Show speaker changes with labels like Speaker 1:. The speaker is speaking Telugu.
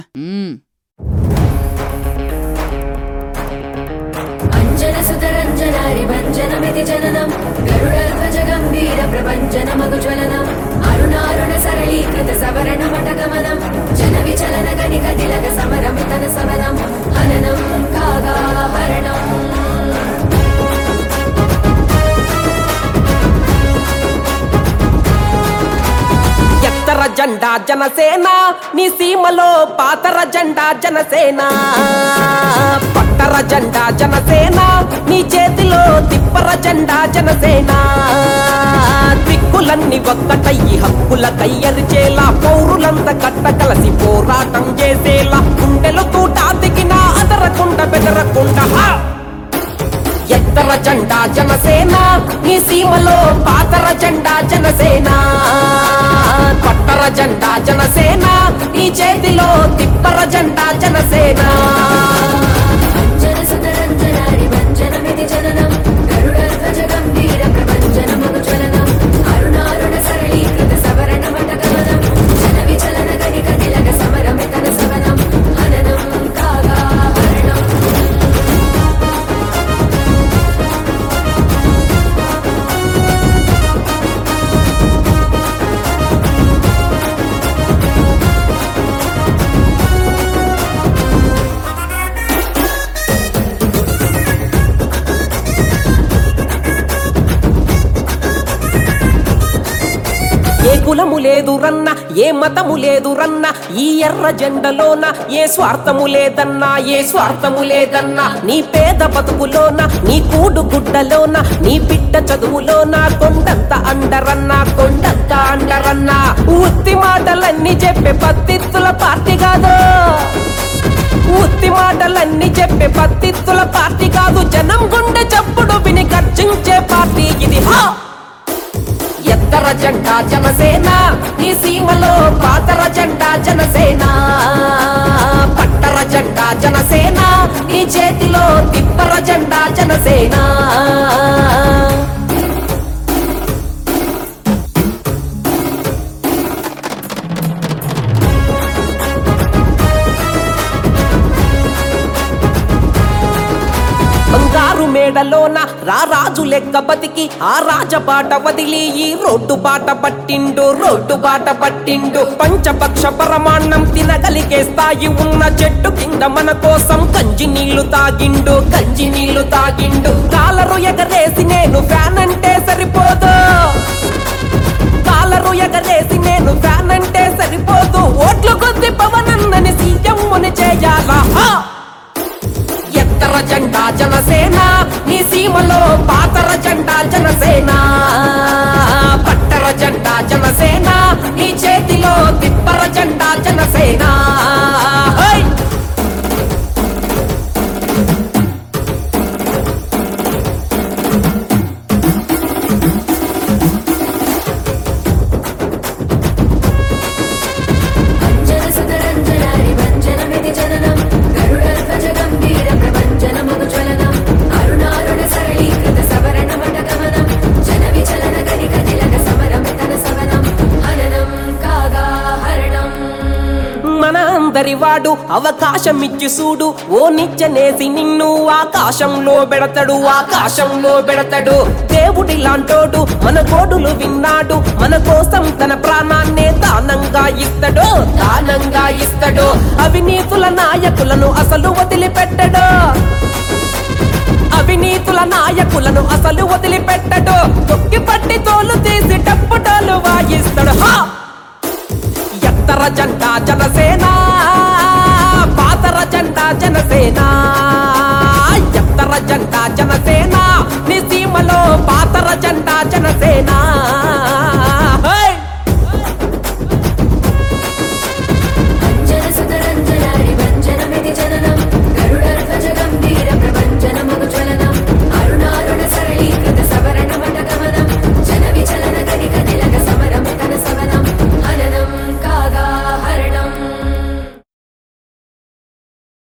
Speaker 1: మ్మ్.
Speaker 2: అంజన సుతరంజనారి భంజనమితి జననం గరుడధ్వజ గంభీర ప్రభంజన మగుజ్వలనం అరుణారుణ సరళీకృత సవరణ మటగమనం జన విచలన గణిక తిలక సమరమితన సవనం హననం కాగా హరణం
Speaker 3: ఎత్తర జెండా జనసేన నీ సీమలో పాతర జెండా జనసేన పట్టర జెండా జనసేన నీ చేతిలో తిప్పర జెండా జనసేన దిక్కులన్నీ ఒక్కటయ్యి హక్కుల కయ్యరిచేలా పౌరులంత కట్ట కలసి పోరాటం చేసేలా గుండెలు తూట దిగినా అదరకుండ బెదరకుండ హా! ఎత్తర జెండా జనసేన నీ సీమలో పాతర జెండా జనసేన పట్టర జెండా జనసేన నీ చేతిలో తిప్పర జెండా జనసేన
Speaker 2: అంజన సుతరంజనారి భంజనమితి జననం గరుడధ్వజ గంభీర ప్రభంజన మగుజ్వలనం అరుణారుణ సరళీకృత సవరణ మటగమనం జన విచలన గణిక తిలక సమరమితన సవనం హననం కాగా హరణం
Speaker 3: ఏ కులము లేదు రన్న ఏ మతము లేదు రన్న ఈ ఎర్ర జెండలోన ఏ స్వార్థము లేదన్నా ఏ స్వార్థము లేదన్నా నీ పేద బతుకులోన నీ కూడు గుడ్డలోన నీ బిడ్డ చదువులోన కొండంత అండరన్నా కొండంత అండరన్నా ఉత్తి మాటలన్నీ చెప్పే పత్తిత్తుల పార్టీ కాదు ఉత్తి మాటలన్నీ చెప్పే పత్తిత్తుల పార్టీ కాదు జనం గుండె చప్పుడు విని ఖర్చించే పార్టీ ఇది హా ఎత్తర జెండా జనసేన ఈ సీమలో పాతర జెండా జనసేన పట్టర జెండా జనసేన ఈ చేతిలో తిప్పర జెండా జనసేన బంగారు మేడలోన రారాజు లెక్క బతికి ఆ రాజబాట వదిలి ఈ రోడ్డు బాట పట్టిండు రోడ్డు బాట పట్టిండు పంచపక్ష పరమాన్నం తినగలిగే స్థాయి ఉన్న చెట్టు కింద మన కోసం కంచి నీళ్లు తాగిండు కంచి నీళ్లు తాగిండు కాలరు ఎగరేసి నేను ఫ్యాన్ అంటే సరిపోదు కాలరు ఎగరేసి నేను ఫ్యాన్ అంటే సరిపోదు ఓట్లు కొద్ది పవనన్నని సీఎంని చేయాలా హా! ఎత్తర జెండా జనసేన నీ సీమలో పాతర జెండా జనసేన పట్టర జెండా జనసేన నీ చేతిలో తిప్పర జెండా జనసేన హై!
Speaker 2: అంజన సుతరంజనారి భంజనమితి జననం గరుడధ్వజ గంభీర ప్రభంజన మగుజ్వలనం అరుణారుణ సరళీకృత సవరణ మటగమనం జన విచలన గణిక తిలక సమరమితన సవనం హననం కాగా హరణం
Speaker 3: మన అందరి వాడు అవకాశం ఇచ్చి చూడు ఓ నిచ్చనేసి నిన్ను ఆకాశంలో పెడతాడు ఆకాశంలో పెడతాడు దేవుడి లాంటోడు మన గోడులు విన్నాడు మన కోసం తన ప్రాణాన్నే దానంగా ఇస్తాడు దానంగా ఇస్తాడు అవినీతుల నాయకులను అసలు వదిలిపెట్టడు అవినీతుల నాయకులను అసలు వదిలిపెట్టడు తొక్కి పట్టి తోలు తీసి టప్పుటాలు వాయిస్తాడు హా ఎత్తర జెండా జనసేన పాతర జెండా జనసేన ఎత్తర జెండా జనసేన నీ సీమలో పాతర జెండా జనసేన